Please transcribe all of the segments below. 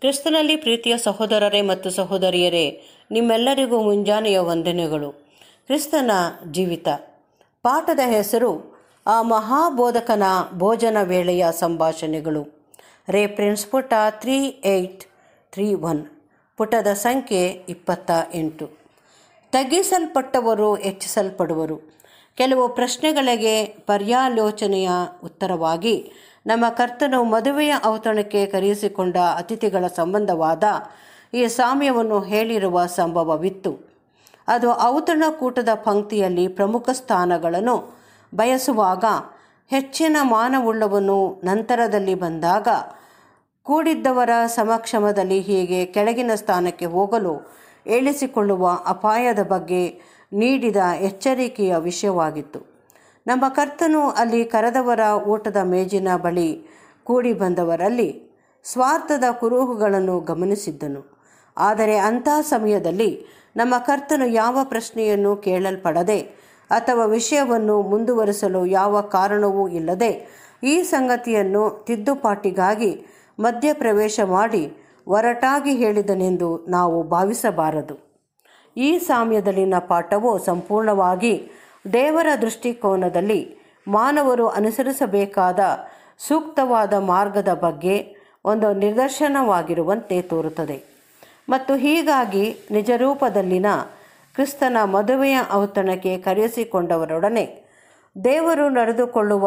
ಕ್ರಿಸ್ತನಲ್ಲಿ ಪ್ರೀತಿಯ ಸಹೋದರರೇ ಮತ್ತು ಸಹೋದರಿಯರೇ ನಿಮ್ಮೆಲ್ಲರಿಗೂ ಮುಂಜಾನೆಯ ವಂದನೆಗಳು ಕ್ರಿಸ್ತನ ಜೀವಿತ ಪಾಠದ ಹೆಸರು ಆ ಮಹಾಬೋಧಕನ ಭೋಜನ ವೇಳೆಯ ಸಂಭಾಷಣೆಗಳು ರೆಫರೆನ್ಸ್ ಪುಟ ತ್ರೀ ಏಯ್ಟ್ ತ್ರೀ ಒನ್ ಪುಟದ ಸಂಖ್ಯೆ ಇಪ್ಪತ್ತ ಎಂಟು ತಗ್ಗಿಸಲ್ಪಟ್ಟವರು ಹೆಚ್ಚಿಸಲ್ಪಡುವರು ಕೆಲವು ಪ್ರಶ್ನೆಗಳಿಗೆ ಪರ್ಯಾಲೋಚನೆಯ ಉತ್ತರವಾಗಿ ನಮ್ಮ ಕರ್ತನು ಮದುವೆಯ ಔತಣಕ್ಕೆ ಕರೆಯಿಸಿಕೊಂಡ ಅತಿಥಿಗಳ ಸಂಬಂಧವಾದ ಈ ಸಾಮ್ಯವನ್ನು ಹೇಳಿರುವ ಸಂಭವವಿತ್ತು ಅದು ಔತಣಕೂಟದ ಪಂಕ್ತಿಯಲ್ಲಿ ಪ್ರಮುಖ ಸ್ಥಾನಗಳನ್ನು ಬಯಸುವಾಗ ಹೆಚ್ಚಿನ ಮಾನವುಳ್ಳವನು ನಂತರದಲ್ಲಿ ಬಂದಾಗ ಕೂಡಿದ್ದವರ ಸಮಕ್ಷಮದಲ್ಲಿ ಹೀಗೆ ಕೆಳಗಿನ ಸ್ಥಾನಕ್ಕೆ ಹೋಗಲು ಏಳಿಸಿಕೊಳ್ಳುವ ಅಪಾಯದ ಬಗ್ಗೆ ನೀಡಿದ ಎಚ್ಚರಿಕೆಯ ವಿಷಯವಾಗಿತ್ತು ನಮ್ಮ ಕರ್ತನು ಅಲ್ಲಿ ಕರೆದವರ ಊಟದ ಮೇಜಿನ ಬಳಿ ಕೂಡಿ ಬಂದವರಲ್ಲಿ ಸ್ವಾರ್ಥದ ಕುರುಹುಗಳನ್ನು ಗಮನಿಸಿದ್ದನು ಆದರೆ ಅಂಥ ಸಮಯದಲ್ಲಿ ನಮ್ಮ ಕರ್ತನು ಯಾವ ಪ್ರಶ್ನೆಯನ್ನು ಕೇಳಲ್ಪಡದೆ ಅಥವಾ ವಿಷಯವನ್ನು ಮುಂದುವರಿಸಲು ಯಾವ ಕಾರಣವೂ ಇಲ್ಲದೆ ಈ ಸಂಗತಿಯನ್ನು ತಿದ್ದುಪಾಟಿಗಾಗಿ ಮಧ್ಯಪ್ರವೇಶ ಮಾಡಿ ಒರಟಾಗಿ ಹೇಳಿದನೆಂದು ನಾವು ಭಾವಿಸಬಾರದು ಈ ಸಾಮ್ಯದಲ್ಲಿನ ಪಾಠವು ಸಂಪೂರ್ಣವಾಗಿ ದೇವರ ದೃಷ್ಟಿಕೋನದಲ್ಲಿ ಮಾನವರು ಅನುಸರಿಸಬೇಕಾದ ಸೂಕ್ತವಾದ ಮಾರ್ಗದ ಬಗ್ಗೆ ಒಂದು ನಿದರ್ಶನವಾಗಿರುವಂತೆ ತೋರುತ್ತದೆ ಮತ್ತು ಹೀಗಾಗಿ ನಿಜರೂಪದಲ್ಲಿನ ಕ್ರಿಸ್ತನ ಮದುವೆಯ ಔತಣಕ್ಕೆ ಕರೆಯಿಸಿಕೊಂಡವರೊಡನೆ ದೇವರು ನಡೆದುಕೊಳ್ಳುವ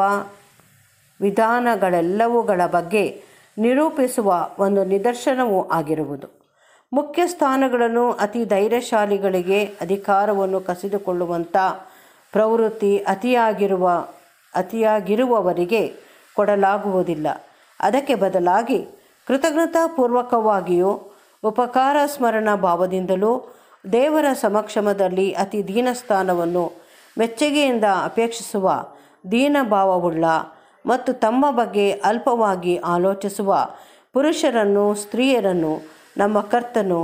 ವಿಧಾನಗಳೆಲ್ಲವುಗಳ ಬಗ್ಗೆ ನಿರೂಪಿಸುವ ಒಂದು ನಿದರ್ಶನವೂ ಆಗಿರುವುದು ಮುಖ್ಯ ಸ್ಥಾನಗಳನ್ನು ಅತಿ ಧೈರ್ಯಶಾಲಿಗಳಿಗೆ ಅಧಿಕಾರವನ್ನು ಕಸಿದುಕೊಳ್ಳುವಂಥ ಪ್ರವೃತ್ತಿ ಅತಿಯಾಗಿರುವ ಅತಿಯಾಗಿರುವವರಿಗೆ ಕೊಡಲಾಗುವುದಿಲ್ಲ ಅದಕ್ಕೆ ಬದಲಾಗಿ ಕೃತಜ್ಞತಾಪೂರ್ವಕವಾಗಿಯೂ ಉಪಕಾರ ಸ್ಮರಣ ಭಾವದಿಂದಲೂ ದೇವರ ಸಮಕ್ಷಮದಲ್ಲಿ ಅತಿ ದೀನಸ್ಥಾನವನ್ನು ಮೆಚ್ಚುಗೆಯಿಂದ ಅಪೇಕ್ಷಿಸುವ ದೀನಭಾವವುಳ್ಳ ಮತ್ತು ತಮ್ಮ ಬಗ್ಗೆ ಅಲ್ಪವಾಗಿ ಆಲೋಚಿಸುವ ಪುರುಷರನ್ನು ಸ್ತ್ರೀಯರನ್ನು ನಮ್ಮ ಕರ್ತನು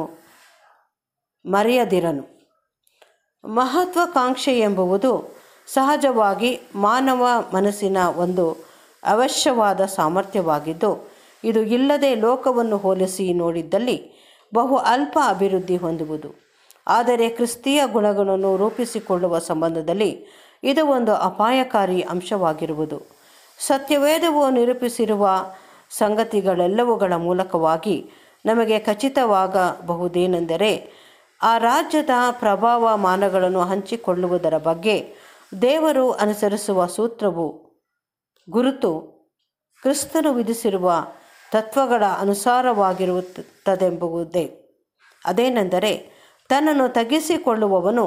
ಮರೆಯದಿರನು ಮಹತ್ವಾಕಾಂಕ್ಷೆ ಎಂಬುದು ಸಹಜವಾಗಿ ಮಾನವ ಮನಸ್ಸಿನ ಒಂದು ಅವಶ್ಯವಾದ ಸಾಮರ್ಥ್ಯವಾಗಿದ್ದು ಇದು ಇಲ್ಲದೆ ಲೋಕವನ್ನು ಹೋಲಿಸಿ ನೋಡಿದ್ದಲ್ಲಿ ಬಹು ಅಲ್ಪ ಅಭಿವೃದ್ಧಿ ಹೊಂದುವುದು ಆದರೆ ಕ್ರಿಸ್ತೀಯ ಗುಣಗಳನ್ನು ರೂಪಿಸಿಕೊಳ್ಳುವ ಸಂಬಂಧದಲ್ಲಿ ಇದು ಒಂದು ಅಪಾಯಕಾರಿ ಅಂಶವಾಗಿರುವುದು ಸತ್ಯವೇದವು ನಿರೂಪಿಸಿರುವ ಸಂಗತಿಗಳೆಲ್ಲವುಗಳ ಮೂಲಕವಾಗಿ ನಮಗೆ ಖಚಿತವಾಗಬಹುದೇನೆಂದರೆ ಆ ರಾಜ್ಯದ ಪ್ರಭಾವ ಮಾನಗಳನ್ನು ಹಂಚಿಕೊಳ್ಳುವುದರ ಬಗ್ಗೆ ದೇವರು ಅನುಸರಿಸುವ ಸೂತ್ರವು ಗುರುತು ಕ್ರಿಸ್ತನು ವಿಧಿಸಿರುವ ತತ್ವಗಳ ಅನುಸಾರವಾಗಿರುತ್ತದೆಂಬುದೇ ಅದೇನೆಂದರೆ ತನ್ನನ್ನು ತಗ್ಗಿಸಿಕೊಳ್ಳುವವನು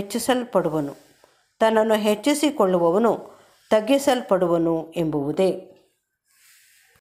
ಹೆಚ್ಚಿಸಲ್ಪಡುವನು ತನ್ನನ್ನು ಹೆಚ್ಚಿಸಿಕೊಳ್ಳುವವನು ತಗ್ಗಿಸಲ್ಪಡುವನು ಎಂಬುವುದೇ